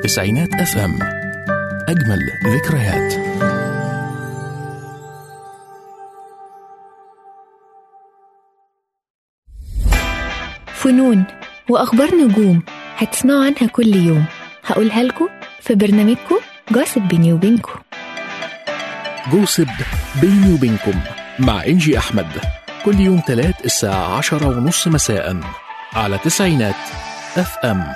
تسعينات اف ام اجمل ذكريات فنون وأخبار نجوم هتسمعوا عنها كل يوم هقولها لكم في برنامجكم جاسب بيني وبينكم جوسب بيني وبينكم مع إنجي أحمد كل يوم تلات الساعة عشرة ونص مساء على تسعينات اف ام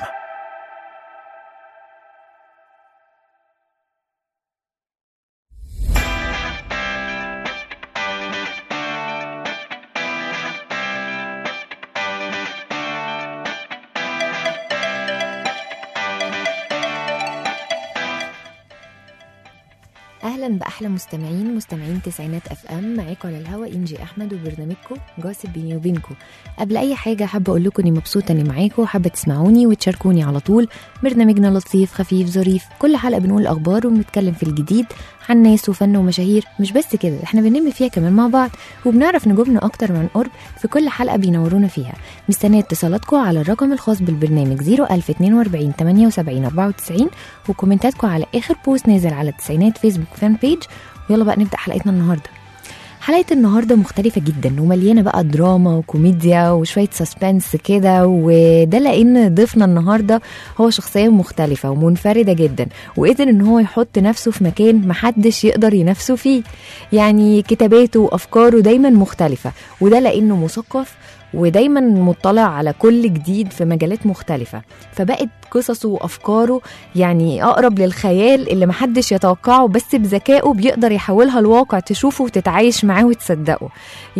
اهلا باحلى مستمعين مستمعين تسعينات اف ام معاكم على الهوا انجي احمد وبرنامجكم جاسب بيني وبينكم قبل اي حاجه حابه اقول لكم اني مبسوطه اني معاكم وحابه تسمعوني وتشاركوني على طول برنامجنا لطيف خفيف ظريف كل حلقه بنقول اخبار وبنتكلم في الجديد عن ناس وفن ومشاهير مش بس كده احنا بننمي فيها كمان مع بعض وبنعرف نجومنا اكتر من قرب في كل حلقه بينورونا فيها مستنيه اتصالاتكم على الرقم الخاص بالبرنامج 01042 78 94 وكومنتاتكم على اخر بوست نازل على التسعينات فيسبوك فان بيج ويلا بقى نبدا حلقتنا النهارده حلقة النهاردة مختلفة جدا ومليانة بقى دراما وكوميديا وشوية سسبنس كده وده لأن ضيفنا النهاردة هو شخصية مختلفة ومنفردة جدا وقدر إن هو يحط نفسه في مكان محدش يقدر ينافسه فيه يعني كتاباته وأفكاره دايما مختلفة وده لأنه مثقف ودايما مطلع على كل جديد في مجالات مختلفة فبقت قصصه وأفكاره يعني أقرب للخيال اللي محدش يتوقعه بس بذكائه بيقدر يحولها لواقع تشوفه وتتعايش معاه وتصدقه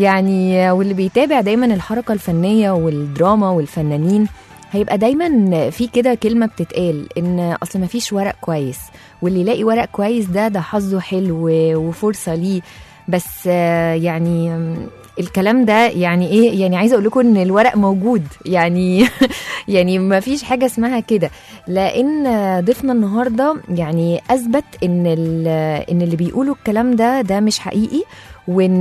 يعني واللي بيتابع دايما الحركة الفنية والدراما والفنانين هيبقى دايما في كده كلمة بتتقال إن أصل مفيش ورق كويس واللي يلاقي ورق كويس ده ده حظه حلو وفرصة ليه بس آه، يعني آم، الكلام ده يعني ايه يعني عايزه اقول لكم ان الورق موجود يعني يعني ما فيش حاجه اسمها كده لان ضيفنا النهارده يعني اثبت ان ال- ان اللي بيقولوا الكلام ده ده مش حقيقي وان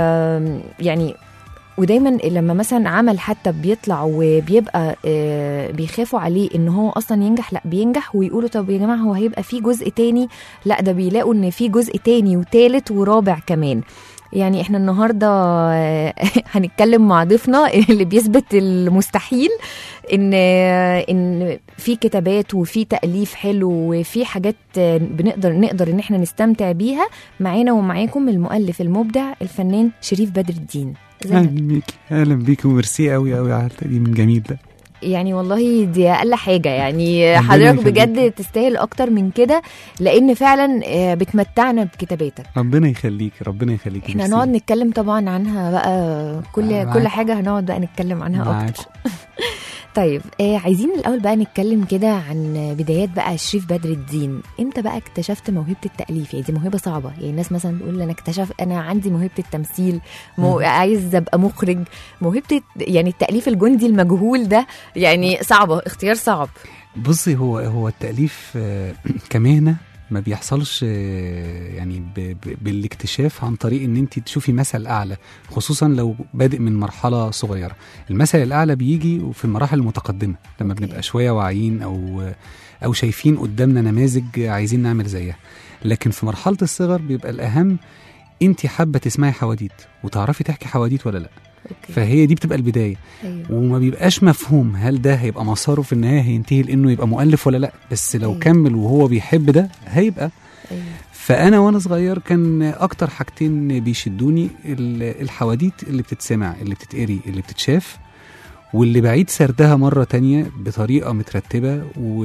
ال- يعني ودايما لما مثلا عمل حتى بيطلع وبيبقى آه، بيخافوا عليه ان هو اصلا ينجح لا بينجح ويقولوا طب يا جماعه هو هيبقى في جزء تاني لا ده بيلاقوا ان في جزء تاني وتالت ورابع كمان يعني احنا النهارده آه، هنتكلم مع ضيفنا اللي بيثبت المستحيل ان ان في كتابات وفي تاليف حلو وفي حاجات آه، بنقدر نقدر ان احنا نستمتع بيها معانا ومعاكم المؤلف المبدع الفنان شريف بدر الدين ازيك؟ اهلا بيكي اهلا بيكي وميرسي قوي قوي على التقديم الجميل ده يعني والله دي اقل حاجه يعني ربنا حضرتك يخليك. بجد تستاهل اكتر من كده لان فعلا آه، بتمتعنا بكتاباتك ربنا يخليك ربنا يخليك احنا هنقعد نتكلم طبعا عنها بقى كل آه، كل معاك. حاجه هنقعد بقى نتكلم عنها معاك. اكتر طيب آه عايزين الاول بقى نتكلم كده عن بدايات بقى شريف بدر الدين امتى بقى اكتشفت موهبه التاليف يعني دي موهبه صعبه يعني الناس مثلا تقول انا اكتشف انا عندي موهبه التمثيل مو... مم. عايز ابقى مخرج موهبه الت- يعني التاليف الجندي المجهول ده يعني صعبه اختيار صعب بصي هو هو التاليف آه، كمهنه ما بيحصلش آه، يعني ب- ب- بالاكتشاف عن طريق ان انت تشوفي مثل اعلى خصوصا لو بادئ من مرحله صغيره المثل الاعلى بيجي في المراحل المتقدمه لما أوكي. بنبقى شويه واعيين او او شايفين قدامنا نماذج عايزين نعمل زيها لكن في مرحله الصغر بيبقى الاهم انت حابه تسمعي حواديت وتعرفي تحكي حواديت ولا لا اوكي فهي دي بتبقى البدايه ايوه وما بيبقاش مفهوم هل ده هيبقى مساره في النهايه هينتهي لانه يبقى مؤلف ولا لا بس لو أيوة. كمل وهو بيحب ده هيبقى ايوه فانا وانا صغير كان اكتر حاجتين بيشدوني ال- الحواديت اللي بتتسمع اللي بتتقري اللي بتتشاف واللي بعيد سردها مره تانية بطريقه مترتبه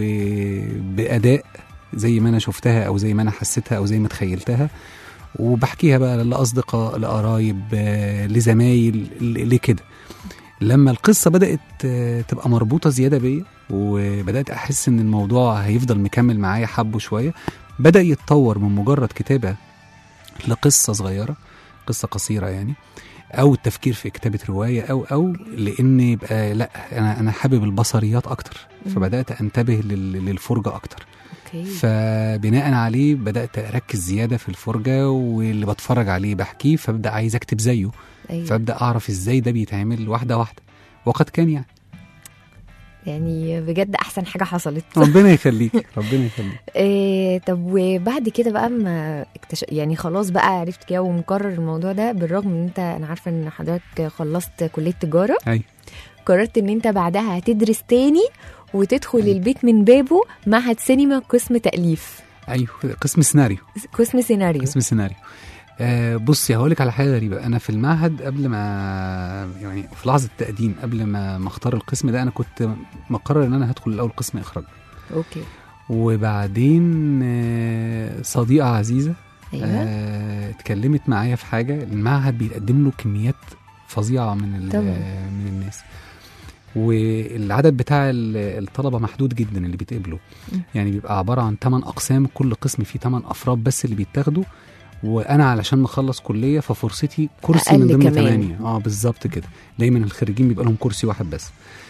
وباداء زي ما انا شفتها او زي ما انا حسيتها او زي ما تخيلتها وبحكيها بقى لاصدقاء لقرايب آه، لزمايل ل- لكده لما القصه بدات آه، تبقى مربوطه زياده بيا وبدات احس ان الموضوع هيفضل مكمل معايا حبه شويه بدا يتطور من مجرد كتابه لقصه صغيره قصه قصيره يعني او التفكير في كتابه روايه او او لان يبقى لا انا انا حابب البصريات اكتر مم. فبدات انتبه لل- للفرجه اكتر اوكي فبناء عليه بدات اركز زياده في الفرجه واللي بتفرج عليه بحكيه فابدا عايز اكتب زيه ايوه فابدا اعرف ازاي ده بيتعمل واحده واحده وقد كان يعني يعني بجد احسن احسن حاجه حصلت ربنا يخليك ربنا يخليك إيه طب وبعد كده بقى ما اكتش... يعني خلاص بقى عرفت كده ومقرر الموضوع ده بالرغم ان انت انا عارفه ان حضرتك خلصت كليه تجاره ايوه قررت ان انت بعدها هتدرس تاني وتدخل البيت من بابه معهد سينما قسم تأليف ايوه قسم سيناريو قسم سيناريو قسم سيناريو آه بصي هقول لك على حاجه غريبه انا في المعهد قبل ما يعني في لحظه التقديم قبل ما ما اختار القسم ده انا كنت مقرر ان انا هدخل الاول قسم اخراج اوكي وبعدين آه صديقه عزيزه ايوه آه اتكلمت معايا في حاجه المعهد بيقدم له كميات فظيعه من ال- طبعاً. آه، من الناس والعدد بتاع ال- الطلبه محدود جدا اللي بيتقبلوا م. يعني بيبقى عباره عن 8 اقسام كل قسم فيه 8 افراد بس اللي بيتاخدوا وانا علشان مخلص كليه ففرصتي كرسي من أقل ضمن كمان. 8 اه بالظبط كده دايما الخريجين بيبقى لهم كرسي واحد بس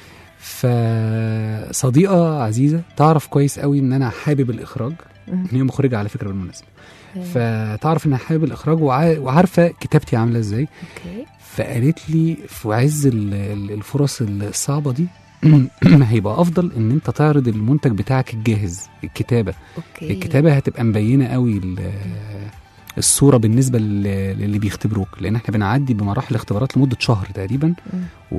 فصديقه عزيزه تعرف كويس قوي ان انا حابب الاخراج مم. هي مخرجه على فكره بالمناسبه فتعرف انها حابب الاخراج وع- وعارفه كتابتي عامله ازاي اوكي فقالت لي في عز ال- ال- الفرص الصعبه دي هيبقى افضل ان انت تعرض المنتج بتاعك الجاهز الكتابه اوكي الكتابه هتبقى مبينه قوي ال- الصوره بالنسبه لل- للي بيختبروك لان احنا بنعدي بمراحل اختبارات لمده شهر تقريبا مم.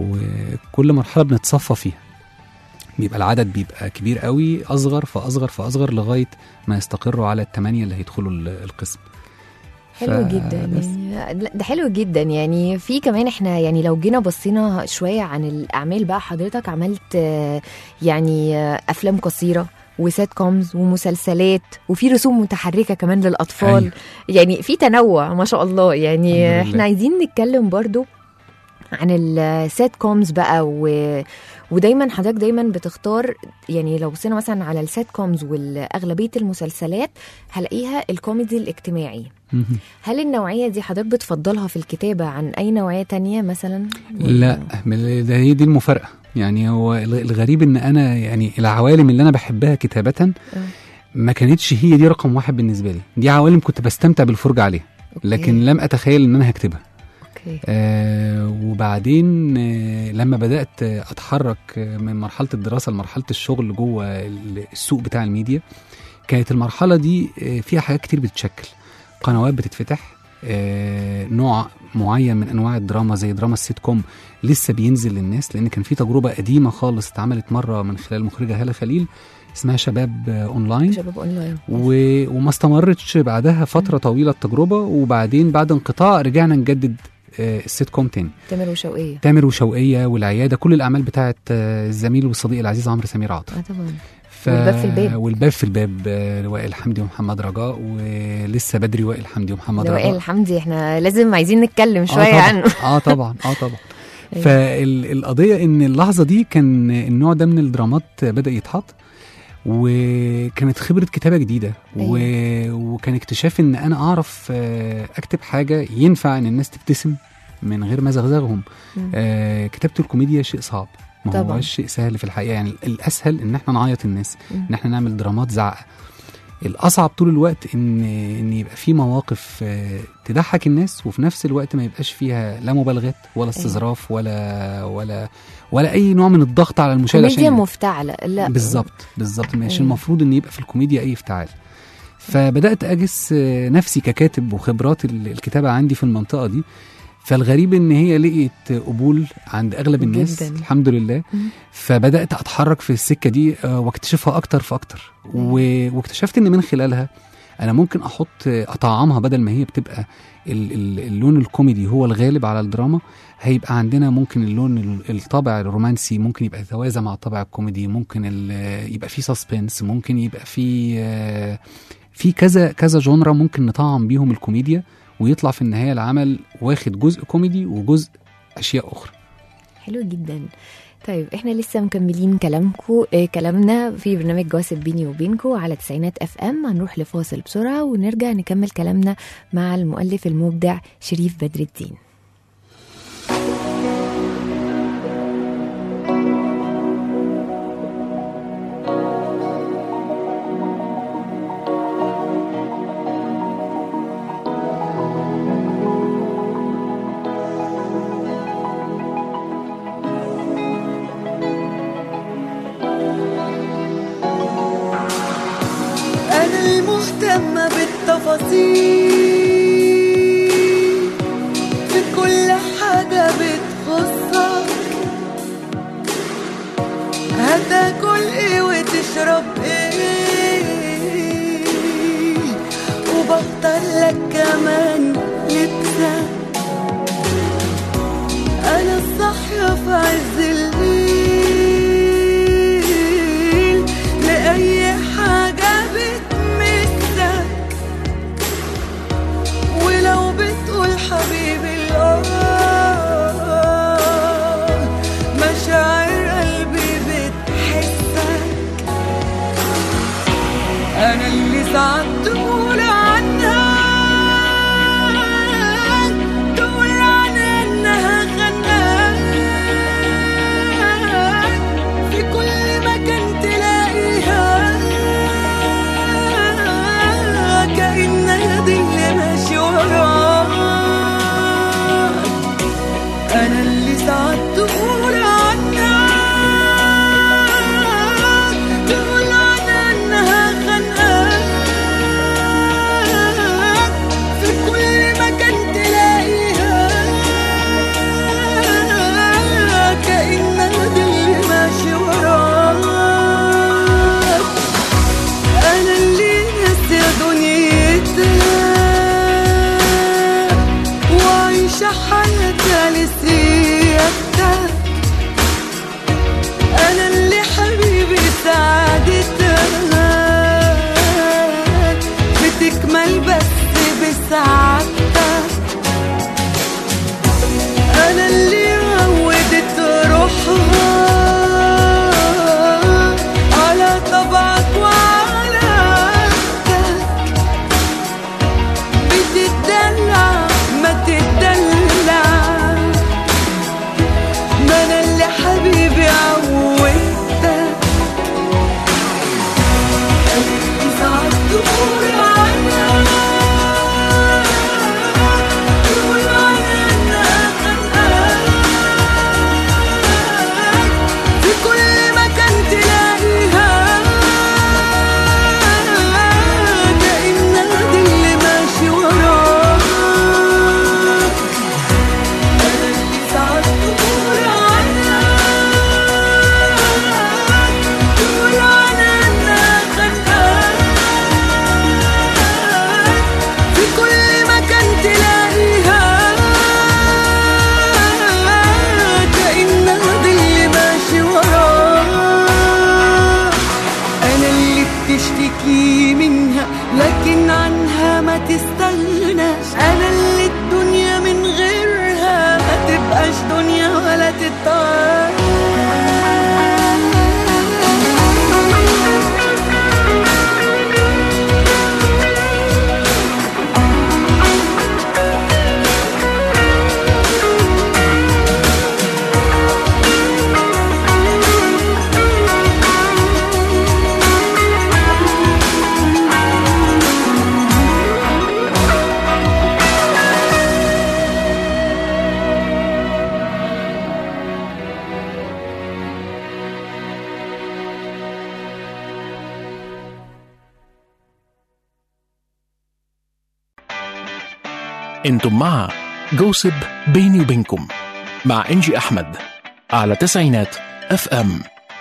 وكل مرحله بنتصفى فيها بيبقى العدد بيبقى كبير قوي اصغر فاصغر فاصغر لغايه ما يستقروا على الثمانيه اللي هيدخلوا ال- القسم حلو ف- جدا بس. يعني لا، ده حلو جدا يعني في كمان احنا يعني لو جينا بصينا شويه عن الاعمال بقى حضرتك عملت آه، يعني آه، افلام قصيره وسات كومز ومسلسلات وفي رسوم متحركه كمان للاطفال أيوة. يعني في تنوع ما شاء الله يعني الحمد لله. احنا عايزين نتكلم برضو عن السات كومز بقى و... ودايما حضرتك دايما بتختار يعني لو بصينا مثلا على السات كومز واغلبيه المسلسلات هلاقيها الكوميدي الاجتماعي مهم. هل النوعية دي حضرتك بتفضلها في الكتابة عن أي نوعية تانية مثلا؟ لا من- ده هي دي المفارقه يعني هو ال- الغريب ان انا يعني العوالم اللي انا بحبها كتابه ما كانتش هي دي رقم واحد بالنسبه لي دي عوالم كنت بستمتع بالفرجه عليها أوكي. لكن لم اتخيل ان انا هكتبها أوكي آه وبعدين آه لما بدات آه، اتحرك آه، من مرحله الدراسه لمرحله الشغل جوه ال- السوق بتاع الميديا كانت المرحله دي آه، فيها حاجات كتير بتتشكل قنوات بتتفتح آه، نوع معين من انواع الدراما زي دراما السيت كوم لسه بينزل للناس لان كان في تجربه قديمه خالص اتعملت مره من خلال المخرجه هاله خليل اسمها شباب آه، اونلاين شباب أونلاين و... وما استمرتش بعدها فتره طويله التجربه وبعدين بعد انقطاع رجعنا نجدد آه، السيت كوم تاني تامر وشوقية تامر وشوقية والعيادة كل الأعمال بتاعت آه، الزميل والصديق العزيز عمرو سمير عاطف اه طبعا ف... والباب في الباب. والباب في الباب آه، وائل حمدي ومحمد رجاء ولسه بدري وائل حمدي ومحمد وائل رجاء الحمدي احنا لازم عايزين نتكلم آه شوية طبعاً. عنه اه طبعا اه طبعا أيوة. فالقضية ان اللحظة دي كان النوع ده من الدرامات بدأ يتحط وكانت خبرة كتابة جديدة و... وكان اكتشاف ان انا اعرف آه، اكتب حاجة ينفع ان الناس تبتسم من غير ما زغزغهم مم. آه كتابة الكوميديا شيء صعب ما طبعاً. هوش شيء سهل في الحقيقة يعني الاسهل ان احنا نعيط الناس مم. ان احنا نعمل درامات زعق الاصعب طول الوقت ان ان يبقى في مواقف آه، تضحك الناس وفي نفس الوقت ما يبقاش فيها لا مبالغات ولا استظراف ولا ولا ولا اي نوع من الضغط على المشاهد كوميديا عشان مفتعلة لا بالظبط بالظبط مش أيوة. المفروض ان يبقى في الكوميديا اي افتعال فبدات اجس آه، نفسي ككاتب وخبرات ال- الكتابه عندي في المنطقه دي فالغريب ان هي لقيت قبول عند اغلب الناس جداً. الحمد لله مم. فبدات اتحرك في السكه دي آه، واكتشفها اكتر فاكتر و- واكتشفت ان من خلالها انا ممكن احط آه، اطعمها بدل ما هي بتبقى ال- ال- اللون الكوميدي هو الغالب على الدراما هيبقى عندنا ممكن اللون ال- الطابع الرومانسي ممكن يبقى يتوازى مع الطابع الكوميدي ممكن ال- يبقى فيه سسبنس ممكن يبقى فيه آه، في كذا كذا جونرا ممكن نطعم بيهم الكوميديا ويطلع في النهايه العمل واخد جزء كوميدي وجزء اشياء اخرى حلو جدا طيب احنا لسه مكملين كلامكو اه كلامنا في برنامج جواسب بيني وبينكو على تسعينات اف ام هنروح لفاصل بسرعه ونرجع نكمل كلامنا مع المؤلف المبدع شريف بدر الدين لما بالتفاصيل في كل حاجة بتخصك هتاكل ايه وتشرب ايه وبختار لك كمان لبسك انا الصاحية في عز الليل لأي حاجة بتمسك ولو بتقول حبيبي الآه مشاعر قلبي بتحسك أنا اللي ساعات تقول عنها تقول عنها إنها خناك في كل مكان تلاقيها كأنها دي اللي ماشي وراك أنا اللي ساعات تقول عنها تقول عنها إنها خانقاك في كل مكان تلاقيها كأنها دي اللي ماشي وراك أنا اللي ناسية دنيتها وعايشة حياتها لسيادتها أنا اللي حبيبي سعادتها بتكمل بس بسعادتها أنا اللي عودت روحها على طبعك وعلى عادتك بتدلع ما تدلع ما انا اللي حبيبي عودتك اللي ساعات تقول عنها تقول عنها انها خانقاك في كل مكان تلاقيها كأنها دي اللي ماشي وراك أنا اللي ساعات تقول عنها تقول عنها إنها خانقاك في كل مكان تلاقيها كأنها دي اللي ماشي وراك أنا اللي بتشتكي منها لكن عنها ما تستغناش أنا اللي الدنيا من غيرها ما تبقاش دنيا ولا تتعاش انتم مع جوسب بيني وبينكم مع انجي احمد على تسعينات اف ام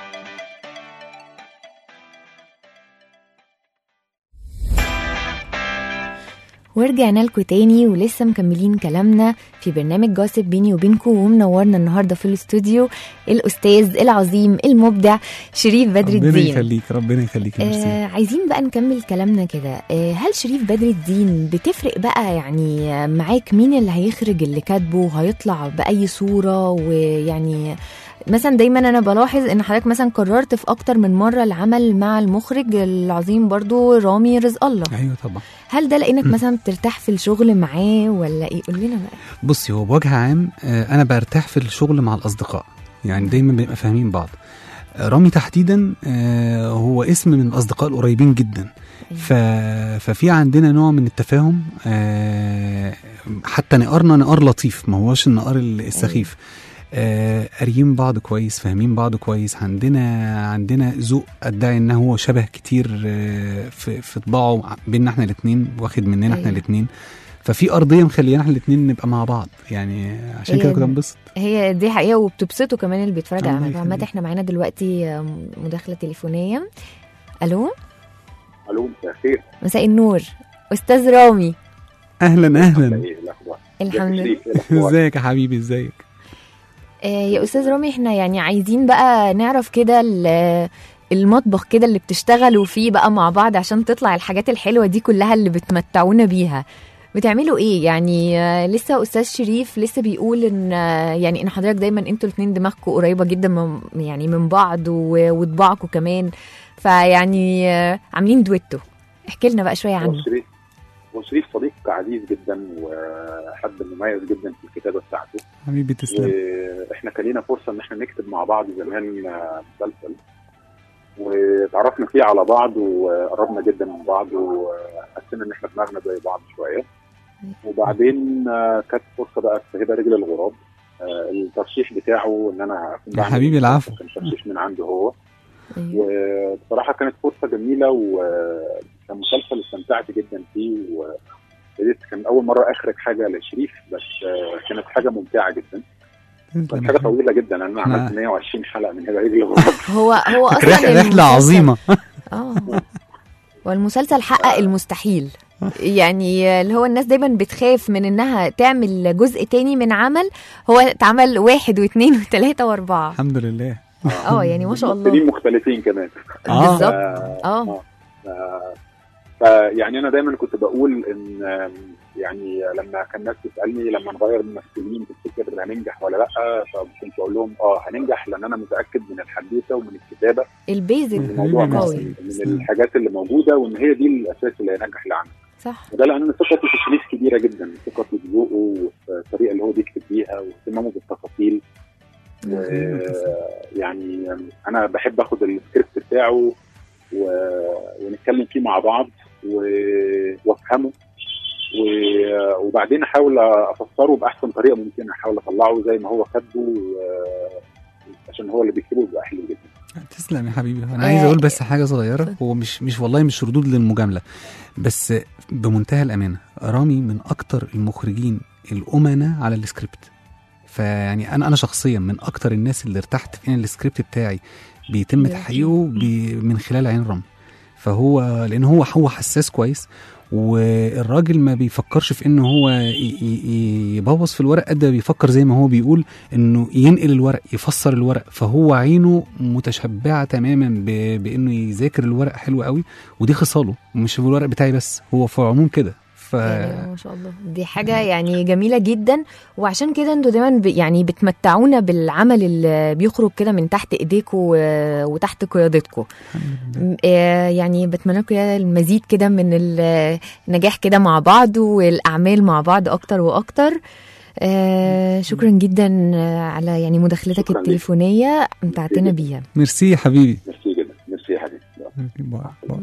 ورجعنا لكم تاني ولسه مكملين كلامنا في برنامج جاسب بيني وبينكم ومنورنا النهارده في الاستوديو الاستاذ العظيم المبدع شريف بدر ربنا الدين يخليك ربنا يخليك يا ميرسي آه عايزين بقى نكمل كلامنا كده آه هل شريف بدر الدين بتفرق بقى يعني آه، معاك مين اللي هيخرج اللي كاتبه هيطلع بأي صورة ويعني مثلا دايما انا بلاحظ ان حضرتك مثلا قررت في اكتر من مره العمل مع المخرج العظيم برضو رامي رزق الله ايوه طبعا هل ده لانك مثلا بترتاح في الشغل معاه ولا ايه قول لنا بقى بصي هو بوجه عام آه، انا برتاح في الشغل مع الاصدقاء يعني دايما بنبقى فاهمين بعض آه، رامي تحديدا آه، هو اسم من الاصدقاء القريبين جدا ف... ففي عندنا نوع من التفاهم آه، حتى نقارنا نقار لطيف ما هوش النقار السخيف آه، قاريين بعض كويس فاهمين بعض كويس عندنا عندنا ذوق ادعي ان هو شبه كتير آه، في في طباعه بيننا احنا الاثنين واخد مننا احنا أيوة. الاثنين ففي ارضيه مخلينا احنا الاثنين نبقى مع بعض يعني عشان هي كده كنت انبسط هي دي حقيقه وبتبسطه كمان اللي بيتفرج الله على يخليك. عامه احنا معانا دلوقتي آم، مداخله تليفونيه الو الو مساء الخير مساء النور استاذ رامي اهلا اهلا ايه الاخبار؟ الحمد لله ازيك؟ إيه الأخبار؟ ازيك يا حبيبي ازيك آه، يا استاذ رامي احنا يعني عايزين بقى نعرف كده ال- المطبخ كده اللي بتشتغلوا فيه بقى مع بعض عشان تطلع الحاجات الحلوه دي كلها اللي بتمتعونا بيها بتعملوا ايه يعني آه، لسه استاذ شريف لسه بيقول ان آه، يعني ان حضرتك دايما انتوا الاثنين دماغكم قريبه جدا من يعني من بعض و- وطباعكم كمان فيعني آه، عاملين دويتو احكي لنا بقى شويه هو عنه شريف هو شريف صديق عزيز جدا وحد مميز جدا في الكتابه بتاعته حبيبي تسلم واحنا كان لينا فرصه ان احنا نكتب مع بعض زمان آه، مسلسل وتعرفنا فيه على بعض وقربنا جدا من بعض وحسينا ان احنا دماغنا زي بعض شويه وبعدين آه، كانت فرصه بقى في هبه رجل الغراب آه، الترشيح بتاعه ان انا اكون يا بعمل حبيبي العفو. كان ترشيح من عنده هو أيوة. وبصراحه كانت فرصه جميله وكان مسلسل استمتعت جدا فيه وابتديت كان اول مره اخرج حاجه لشريف بس آه، كانت حاجه ممتعه جدا كانت تسلم يا حاجه حبيبي. طويله جدا انا نعم. عملت 120 حلقه من هبه رجل الغراب هو هو اصلا رحله رحله المسلسل- عظيمه اه والمسلسل حقق المستحيل يعني اللي هو الناس دايما بتخاف من انها تعمل جزء تاني من عمل هو اتعمل واحد واثنين وثلاثة واربعة الحمد لله اه يعني ما شاء الله ممثلين مختلفين كمان آه. بالظبط اه اه ف- فيعني انا دايما كنت بقول ان آم، يعني لما كان الناس تسالني لما نغير الممثلين تفتكر هننجح ولا لا فكنت اقول لهم اه هننجح لان انا متاكد من الحدوته ومن الكتابه البيزك الموضوع حبيبي قوي. من من الحاجات اللي موجوده وان هي دي الاساس اللي هينجح العمل صح وده لان ثقتي في شريف كبيره جدا ثقتي في ذوقه وفي الطريقه اللي هو بيكتب بيها واهتمامه بالتفاصيل ويعني انا بحب اخد السكريبت بتاعه و... ونتكلم فيه مع بعض و... وافهمه و... وبعدين احاول افسره باحسن طريقه ممكنه احاول اطلعه زي ما هو كاتبه و... عشان هو اللي بيكتبه بيبقى حلو جدا تسلم يا حبيبي انا عايز اقول بس حاجه صغيره هو مش مش والله مش ردود للمجامله بس بمنتهى الامانه رامي من اكتر المخرجين الامناء على السكريبت فيعني انا انا شخصيا من اكتر الناس اللي ارتحت في ان السكريبت بتاعي بيتم بيحكي. تحقيقه بي من خلال عين رامي فهو لان هو هو حساس كويس والراجل ما بيفكرش في ان هو ي- ي- يبوظ في الورق قد ما بيفكر زي ما هو بيقول انه ينقل الورق يفسر الورق فهو عينه متشبعه تماما ب... بانه يذاكر الورق حلو قوي ودي خصاله مش في الورق بتاعي بس هو في العموم كده ف يعني ما شاء الله دي حاجة يعني جميلة جدا وعشان كده انتوا دايما ب يعني بتمتعونا بالعمل اللي بيخرج كده من تحت ايديكم و- وتحت قيادتكم م- آه، يعني بتمنى لكم يا المزيد كده من النجاح كده مع بعض والاعمال مع بعض اكتر واكتر آه، شكرا جدا آه، على يعني مداخلتك شكراً ليك. التليفونية امتعتنا بيها ميرسي يا حبيبي ميرسي جدا ميرسي يا حبيبي باي باي.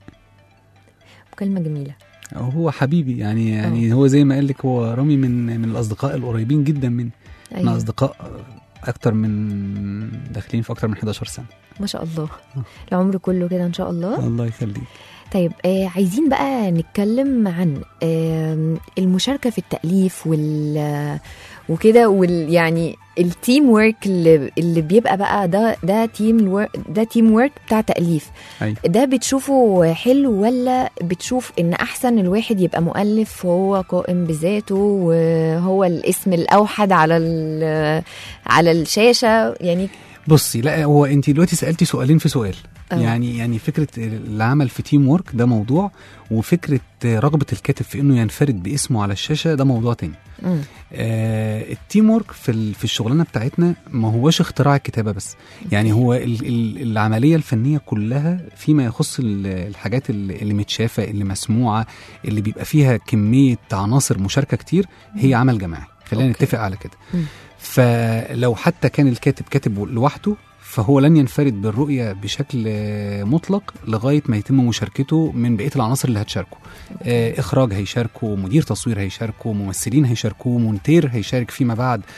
مكالمة جميلة هو حبيبي يعني يعني هو زي ما قال لك هو رامي من من الاصدقاء القريبين جدا مني احنا أيوة. اصدقاء اكتر من داخلين في اكتر من 11 سنه ما شاء الله العمر كله كده ان شاء الله الله يخليك طيب آه عايزين بقى نتكلم عن آه المشاركة في التأليف وال وكده وال يعني التيم ورك اللي, اللي بيبقى بقى ده ده تيم ورك ده تيم ورك بتاع تأليف أيوة. ده بتشوفه حلو ولا بتشوف ان احسن الواحد يبقى مؤلف وهو قائم بذاته وهو الاسم الاوحد على ال- على الشاشة يعني بصي لا هو انت دلوقتي سالتي سؤالين في سؤال أه. يعني يعني فكره العمل في تيم وورك ده موضوع وفكره رغبه الكاتب في انه ينفرد باسمه على الشاشه ده موضوع تاني مم. آه التيم وورك في ال- في الشغلانه بتاعتنا ما هوش اختراع الكتابه بس يعني هو ال ال العمليه الفنيه كلها فيما يخص ال- الحاجات اللي, اللي متشافه اللي مسموعه اللي بيبقى فيها كميه عناصر مشاركه كتير هي عمل جماعي خلينا أوكي. نتفق على كده مم. فلو حتى كان الكاتب كاتب لوحده فهو لن ينفرد بالرؤية بشكل آه، مطلق لغاية ما يتم مشاركته من بقية العناصر اللي هتشاركه آه، إخراج هيشاركه مدير تصوير هيشاركه ممثلين هيشاركوه مونتير هيشارك فيما بعد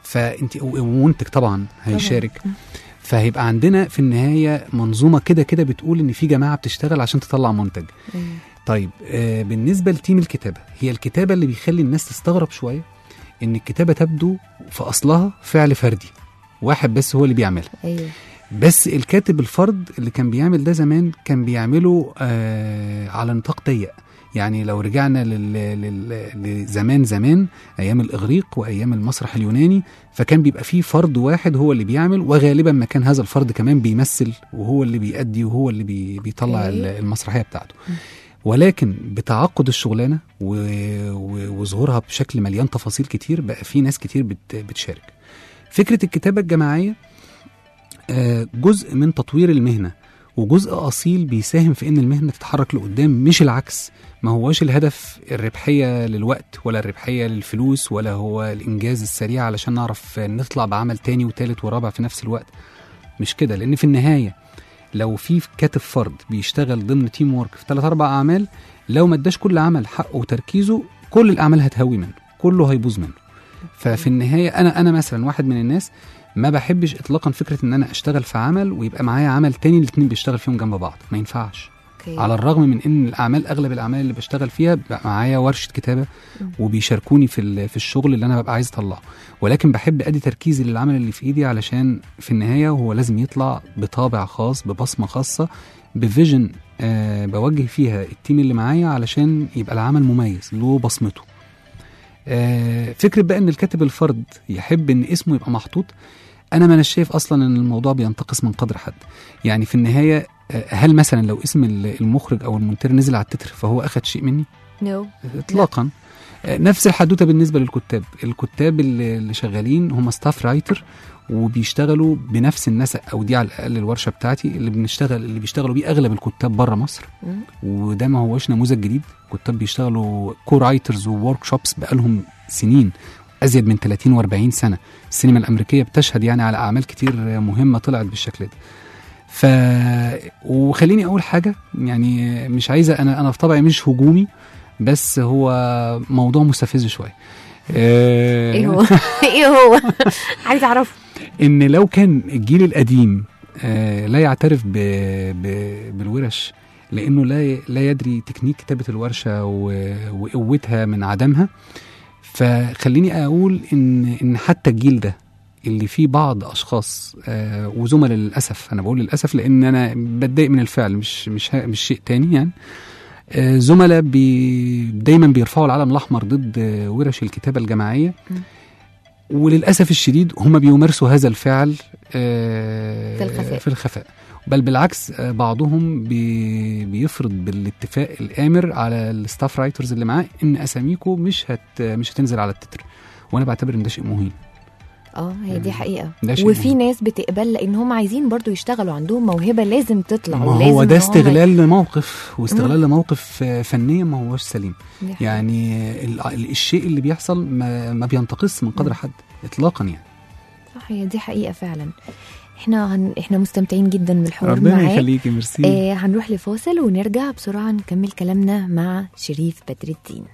فانت و- ومنتج طبعا هيشارك طبعاً. فهيبقى عندنا في النهايه منظومه كده كده بتقول ان في جماعه بتشتغل عشان تطلع منتج أيوة. طيب آه بالنسبه لتيم الكتابه هي الكتابه اللي بيخلي الناس تستغرب شويه ان الكتابه تبدو في اصلها فعل فردي واحد بس هو اللي بيعملها ايوه بس الكاتب الفرد اللي كان بيعمل ده زمان كان بيعمله آه على نطاق ضيق يعني لو رجعنا لل- لل- لزمان زمان ايام الاغريق وايام المسرح اليوناني فكان بيبقى فيه فرد واحد هو اللي بيعمل وغالبا ما كان هذا الفرد كمان بيمثل وهو اللي بيأدي وهو اللي بي بيطلع أوكي. ال- المسرحيه بتاعته ولكن بتعقد الشغلانه و- و- وظهورها بشكل مليان تفاصيل كتير بقى في ناس كتير بت بتشارك فكره الكتابه الجماعيه آه، جزء من تطوير المهنه وجزء اصيل بيساهم في ان المهنه تتحرك لقدام مش العكس ما هواش الهدف الربحيه للوقت ولا الربحيه للفلوس ولا هو الانجاز السريع علشان نعرف نطلع بعمل تاني وتالت ورابع في نفس الوقت مش كده لان في النهايه لو في كاتب فرد بيشتغل ضمن تيم وورك في ثلاث اربع اعمال لو ما اداش كل عمل حقه وتركيزه كل الاعمال هتهوي منه كله هيبوظ منه ففي النهايه انا انا مثلا واحد من الناس ما بحبش اطلاقا فكره ان انا اشتغل في عمل ويبقى معايا عمل تاني الاثنين بيشتغل فيهم جنب بعض ما ينفعش اوكي على الرغم من ان الاعمال اغلب الاعمال اللي بشتغل فيها بقى معايا ورشه كتابه وبيشاركوني في ال- في الشغل اللي انا ببقى عايز اطلعه ولكن بحب ادي تركيزي للعمل اللي في ايدي علشان في النهايه هو لازم يطلع بطابع خاص ببصمه خاصه بفيجن آه بوجه فيها التيم اللي معايا علشان يبقى العمل مميز له بصمته آه فكره بقى ان الكاتب الفرد يحب ان اسمه يبقى محطوط انا ما انا شايف اصلا ان الموضوع بينتقص من قدر حد يعني في النهايه آه، هل مثلا لو اسم ال- المخرج او المونتير نزل على التتر فهو اخد شيء مني نو اطلاقا آه، نفس الحدوته بالنسبه للكتاب الكتاب اللي اللي شغالين هم ستاف رايتر وبيشتغلوا بنفس النسق او دي على الاقل الورشه بتاعتي اللي بنشتغل اللي بيشتغلوا بيه اغلب الكتاب بره مصر مم. وده ما هوش نموذج جديد كتاب بيشتغلوا كو رايترز وورك شوبس بقالهم سنين ازيد من 30 و40 سنه السينما الامريكيه بتشهد يعني على اعمال كتير مهمه طلعت بالشكل ده ف وخليني اقول حاجه يعني مش عايزه انا انا في طبعي مش هجومي بس هو موضوع مستفز شويه آه، ايه هو ايه هو عايز اعرف ان لو كان الجيل القديم آه، لا يعترف ب... ب... بالورش لانه لا لا يدري تكنيك كتابه الورشه و... وقوتها من عدمها فخليني اقول ان ان حتى الجيل ده اللي فيه بعض اشخاص آه، وزملاء للاسف انا بقول للاسف لان انا بتضايق من الفعل مش مش ها- مش شيء تاني يعني آه، زملاء بي دايما بيرفعوا العلم الاحمر ضد آه، ورش الكتابه الجماعيه وللاسف الشديد هم بيمارسوا هذا الفعل آه، في الخفاء. في الخفاء بل بالعكس آه، بعضهم بي بيفرض بالاتفاق الامر على الستاف رايترز اللي معاه ان اساميكم مش هت مش هتنزل على التتر وانا بعتبر ان ده شيء مهين اه هي دي حقيقه ده شيء وفي مهم. ناس بتقبل لان هم عايزين برضو يشتغلوا عندهم موهبه لازم تطلع ما ولازم هو إن ده هم- استغلال لموقف واستغلال لموقف آه، فنيا ما هوش سليم دي حقيقة. يعني ال- ال- الشيء اللي بيحصل ما, ما بينتقص من قدر حد اطلاقا يعني صح هي دي حقيقه فعلا احنا هن... احنا مستمتعين جدا بالحوار ربنا معاك يخليكي ميرسي آه هنروح لفاصل ونرجع بسرعه نكمل كلامنا مع شريف بدر الدين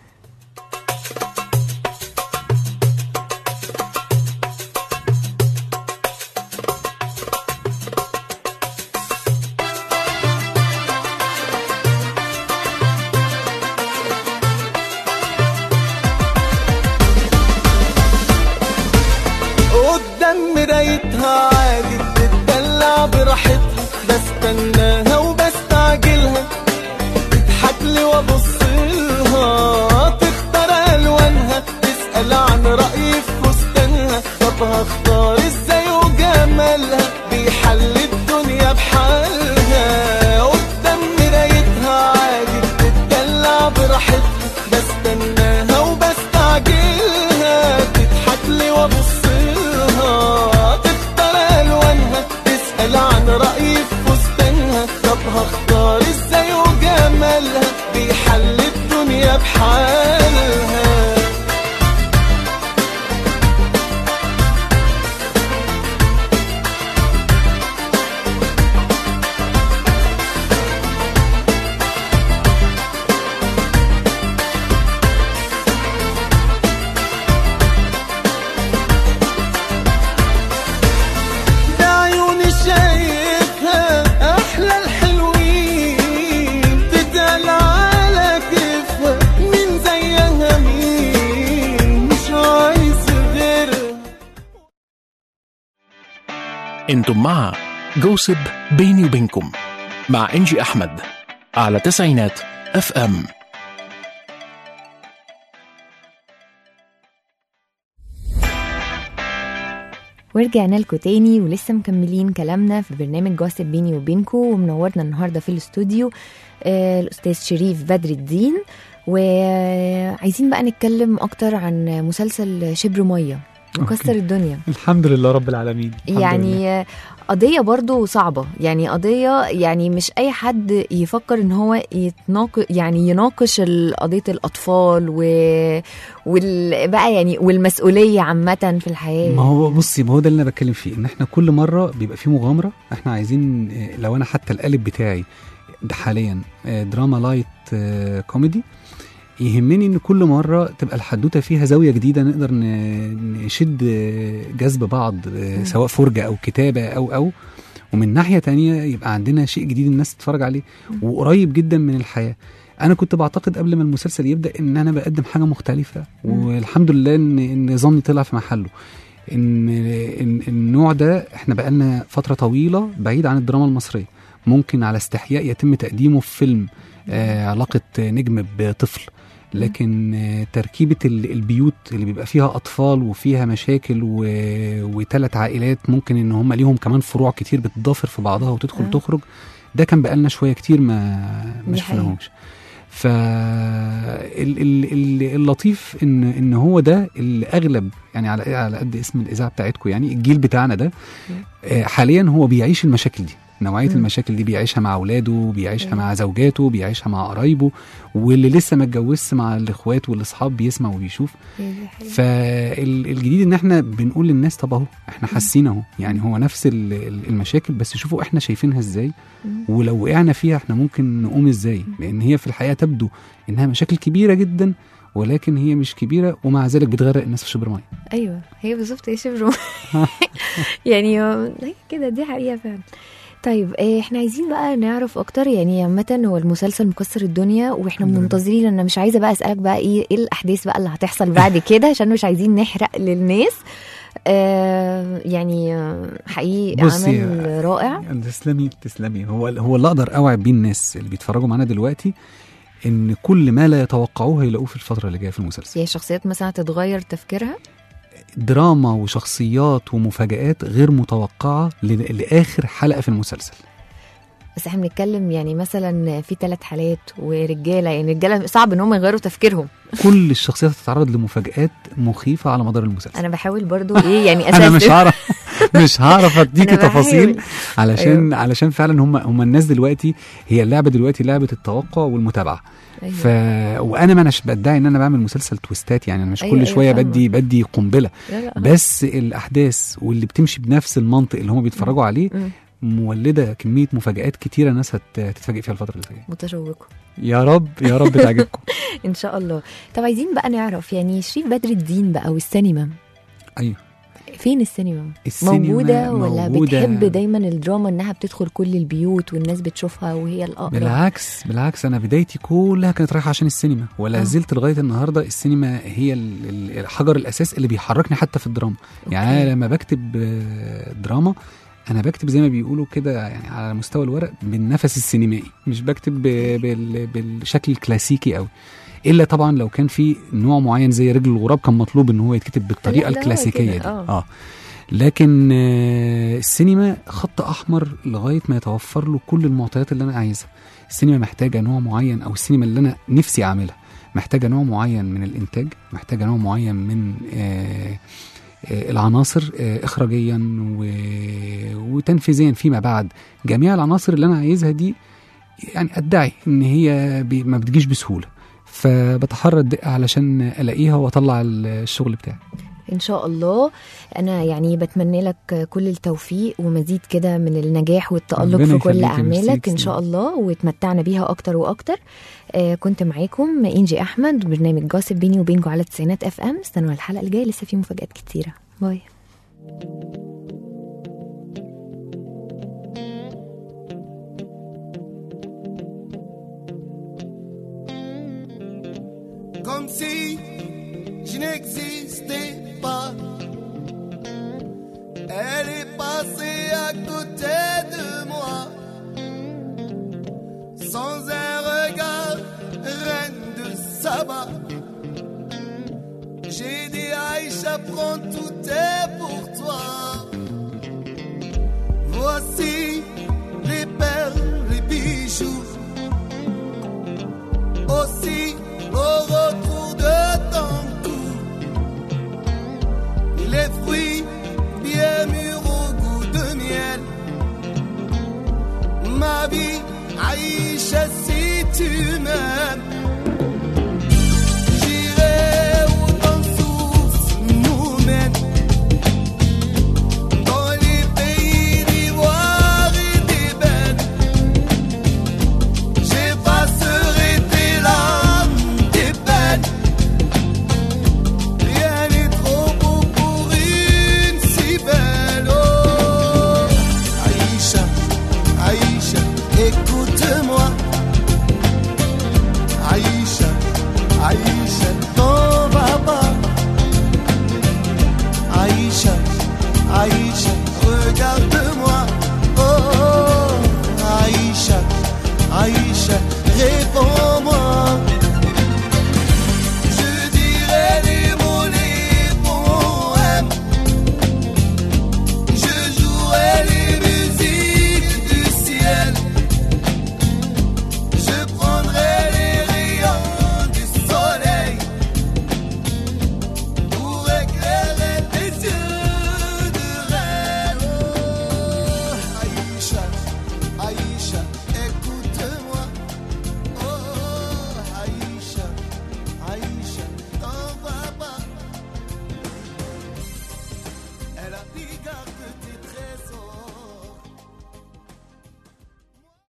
قدام مرايتها عادي بتدلع براحتها بستناها وبستعجلها تضحك لي وابص لها تختار الوانها تسال عن رايي في فستانها طب هختار ازاي وجمالها بيحل الدنيا بحالها قدام مرايتها عادي بتدلع براحتها بستناها وبستعجلها تضحك لي وابص لها تختار الوانها تسال عن رايي في فستانها طب هختار ازاي وجمالها بيحل الدنيا بحالها انتم مع جوسب بيني وبينكم مع انجي احمد على تسعينات اف ام ورجعنا لكم تاني ولسه مكملين كلامنا في برنامج جوسب بيني وبينكم ومنورنا النهارده في الاستوديو آه الاستاذ شريف بدر الدين وعايزين بقى نتكلم اكتر عن مسلسل شبر ميه مكسر أوكي. الدنيا الحمد لله رب العالمين الحمد لله. يعني آه، قضية برضو صعبة يعني قضية يعني مش أي حد يفكر إن هو يتناقش يعني يناقش ال- قضية الأطفال و... وال... بقى يعني والمسؤولية عامة في الحياة ما هو بصي ما هو ده اللي انا بتكلم فيه ان احنا كل مره بيبقى فيه مغامره احنا عايزين آه، لو انا حتى القالب بتاعي ده حاليا آه، دراما لايت آه، كوميدي يهمني ان كل مره تبقى الحدوته فيها زاويه جديده نقدر ن- نشد آه، جذب بعض آه، مم. سواء فرجه او كتابه او او ومن ناحيه تانية يبقى عندنا شيء جديد الناس تتفرج عليه وقريب جدا من الحياه انا كنت بعتقد قبل ما المسلسل يبدا ان انا بقدم حاجه مختلفه مم. والحمد لله ان ان ظني طلع في محله ان إن النوع ده احنا بقالنا فتره طويله بعيد عن الدراما المصريه ممكن على استحياء يتم تقديمه في فيلم آه علاقه نجم بطفل لكن آه تركيبه ال- البيوت اللي بيبقى فيها اطفال وفيها مشاكل و... وثلاث عائلات ممكن ان هم ليهم كمان فروع كتير بتضافر في بعضها وتدخل آه. تخرج ده كان بقالنا شويه كتير ما دي ما حقيقة. شفناهوش ف ال- ال- ال- اللطيف ان ان هو ده اللي اغلب يعني على على قد اسم الاذاعه بتاعتكم يعني الجيل بتاعنا ده آه، حاليا هو بيعيش المشاكل دي نوعيه مم. المشاكل دي بيعيشها مع اولاده بيعيشها أيوة. مع زوجاته بيعيشها مع قرايبه واللي لسه ما اتجوزش مع الاخوات والاصحاب بيسمع وبيشوف هي دي حقيقة. فالجديد ان احنا بنقول للناس طب اهو احنا حاسين اهو يعني هو نفس ال- ال- المشاكل بس شوفوا احنا شايفينها ازاي مم. ولو وقعنا فيها احنا ممكن نقوم ازاي لان هي في الحقيقه تبدو انها مشاكل كبيره جدا ولكن هي مش كبيره ومع ذلك بتغرق الناس في شبر ميه ايوه هي بالظبط هي شبر يعني هي كده دي حقيقه فعلا طيب آه، احنا عايزين بقى نعرف اكتر يعني عامه هو المسلسل مكسر الدنيا واحنا الحمد لله. منتظرين انا مش عايزه بقى اسالك بقى ايه ايه الاحداث بقى اللي هتحصل بعد كده عشان مش عايزين نحرق للناس آه يعني آه، حقيقي بصي، عمل رائع تسلمي تسلمي هو هو اللي اقدر اوعد بيه الناس اللي بيتفرجوا معانا دلوقتي ان كل ما لا يتوقعوه هيلاقوه في الفتره اللي جايه في المسلسل هي الشخصيات مثلا هتتغير تفكيرها دراما وشخصيات ومفاجآت غير متوقعه ل- لاخر حلقه في المسلسل بس احنا بنتكلم يعني مثلا في ثلاث حالات ورجاله يعني الرجاله صعب ان هم يغيروا تفكيرهم كل الشخصيات هتتعرض لمفاجآت مخيفه على مدار المسلسل انا بحاول برضو ايه يعني انا مش أسستم. هعرف مش هعرف اديكي أنا بحاول. تفاصيل علشان أيوة. أيوه. علشان فعلا هم هم الناس دلوقتي هي اللعبه دلوقتي لعبه التوقع والمتابعه أيوة. ف وانا ما اناش بدعي ان انا بعمل مسلسل تويستات يعني انا مش أيوة، كل أيوة، شويه فاهمة. بدي بدي قنبله لا لا بس الاحداث واللي بتمشي بنفس المنطق اللي هم بيتفرجوا عليه مم. مولده كميه مفاجآت كتيره الناس هت- هتتفاجئ فيها الفتره اللي جايه متشوقه يا رب يا رب تعجبكم ان شاء الله طب عايزين بقى نعرف يعني شريف بدر الدين بقى والسينما ايوه فين السينما السينما موجوده ولا موجودة. بتحب دايما الدراما انها بتدخل كل البيوت والناس بتشوفها وهي الاقرب بالعكس بالعكس انا بدايتي كلها كانت رايحه عشان السينما ولا آه. زلت لغايه النهارده السينما هي ال- ال- الحجر الاساس اللي بيحركني حتى في الدراما يعني أوكي. انا لما بكتب آه، دراما انا بكتب زي ما بيقولوا كده يعني على مستوى الورق بالنفس السينمائي مش بكتب ب- بال- بالشكل الكلاسيكي قوي الا طبعا لو كان في نوع معين زي رجل الغراب كان مطلوب ان هو يتكتب بالطريقه لا، ده هو الكلاسيكيه كده، دي آه. اه لكن آه، السينما خط احمر لغايه ما يتوفر له كل المعطيات اللي انا عايزها السينما محتاجه نوع معين او السينما اللي انا نفسي اعملها محتاجه نوع معين من الانتاج محتاجه نوع معين من آه آه العناصر آه اخراجيا و- وتنفيذيا فيما بعد جميع العناصر اللي انا عايزها دي يعني ادعي ان هي بي- ما بتجيش بسهوله فبتحرى الدقه علشان الاقيها واطلع الشغل بتاعي ان شاء الله انا يعني بتمنى لك كل التوفيق ومزيد كده من النجاح والتالق ربنا في كل يخليكي، ميرسي، اعمالك ان تسلمي. شاء الله وتمتعنا بيها اكتر واكتر آه كنت معاكم انجي احمد برنامج جاسب بيني وبينكم على التسعينات اف ام استنوا الحلقه الجايه لسه في مفاجات كتيره باي comme si je n'existais pas. Elle est pas passer à côté de moi. Sans un regard, reine de Saba. J'ai dit Aïcha, prends tout est pour toi. Voici les perles, les bijoux. Aussi au retour de ton cou. Les fruits bien mûrs au goût de miel. Ma vie, Aïcha, si tu m'aimes. J'irai où ton souffle nous mène. Dans les pays d'ivoire et d'ébène. J'effacerai tes larmes, tes peines. Rien n'est trop beau pour une si belle. Oh, Aïcha, Aïcha, écoute-moi. Aïcha, Aïcha, t'en vas pas. Aïcha, Aïcha, regarde